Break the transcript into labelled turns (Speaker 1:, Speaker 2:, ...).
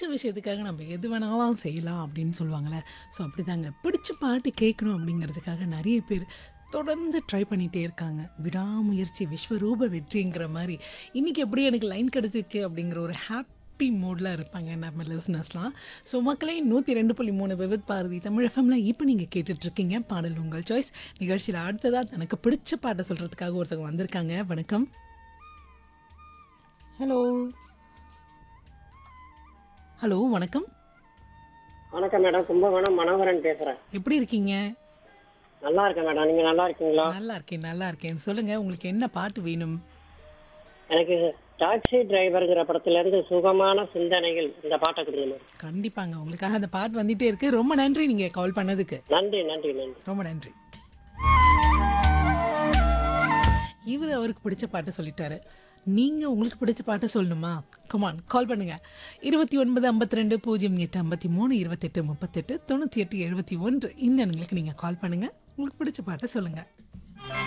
Speaker 1: விஷயத்துக்காக நம்ம எது வேணாலும் செய்யலாம் அப்படின்னு சொல்லுவாங்கள்ல ஸோ அப்படிதாங்க பிடிச்ச பாட்டு கேட்கணும் அப்படிங்கிறதுக்காக நிறைய பேர் தொடர்ந்து ட்ரை பண்ணிகிட்டே இருக்காங்க விடாமுயற்சி விஸ்வரூப வெற்றிங்கிற மாதிரி இன்றைக்கி எப்படி எனக்கு லைன் கிடச்சிச்சு அப்படிங்கிற ஒரு ஹாப்பி மூடில் இருப்பாங்க நம்ம லிஸ்னஸ்லாம் ஸோ மக்களே நூற்றி ரெண்டு புள்ளி மூணு விவித் பாரதி தமிழ் எஃப்எம்ல இப்போ நீங்கள் கேட்டுட்ருக்கீங்க பாடல் உங்கள் சாய்ஸ் நிகழ்ச்சியில் அடுத்ததாக தனக்கு பிடிச்ச பாட்டை சொல்கிறதுக்காக ஒருத்தவங்க வந்திருக்காங்க வணக்கம் ஹலோ ஹலோ வணக்கம்
Speaker 2: வணக்கம் மேடம் கும்பகோணம் மனோகரன் பேசுறேன்
Speaker 1: எப்படி இருக்கீங்க
Speaker 2: நல்லா இருக்கேன் மேடம் நீங்க நல்லா இருக்கீங்களா
Speaker 1: நல்லா இருக்கேன் நல்லா இருக்கேன் சொல்லுங்க உங்களுக்கு என்ன பாட்டு வேணும்
Speaker 2: எனக்கு டாக்ஸி டிரைவர்ங்கிற படத்துல இருந்து சுகமான சிந்தனைகள் இந்த பாட்டை கொடுங்க மேடம்
Speaker 1: கண்டிப்பாங்க உங்களுக்காக அந்த பாட்டு வந்துட்டே இருக்கு ரொம்ப நன்றி நீங்க கால் பண்ணதுக்கு
Speaker 2: நன்றி நன்றி நன்றி
Speaker 1: ரொம்ப நன்றி இவர் அவருக்கு பிடிச்ச பாட்டை சொல்லிட்டாரு நீங்க உங்களுக்கு பிடிச்ச பாட்டை சொல்லணுமா கமான் கால் பண்ணுங்க இருபத்தி ஒன்பது ஐம்பத்தி ரெண்டு பூஜ்ஜியம் எட்டு ஐம்பத்தி மூணு இருபத்தெட்டு முப்பத்தெட்டு தொண்ணூற்றி எட்டு எழுபத்தி ஒன்று இந்த எண்களுக்கு நீங்கள் கால் பண்ணுங்க உங்களுக்கு பிடிச்ச பாட்டை சொல்லுங்கள்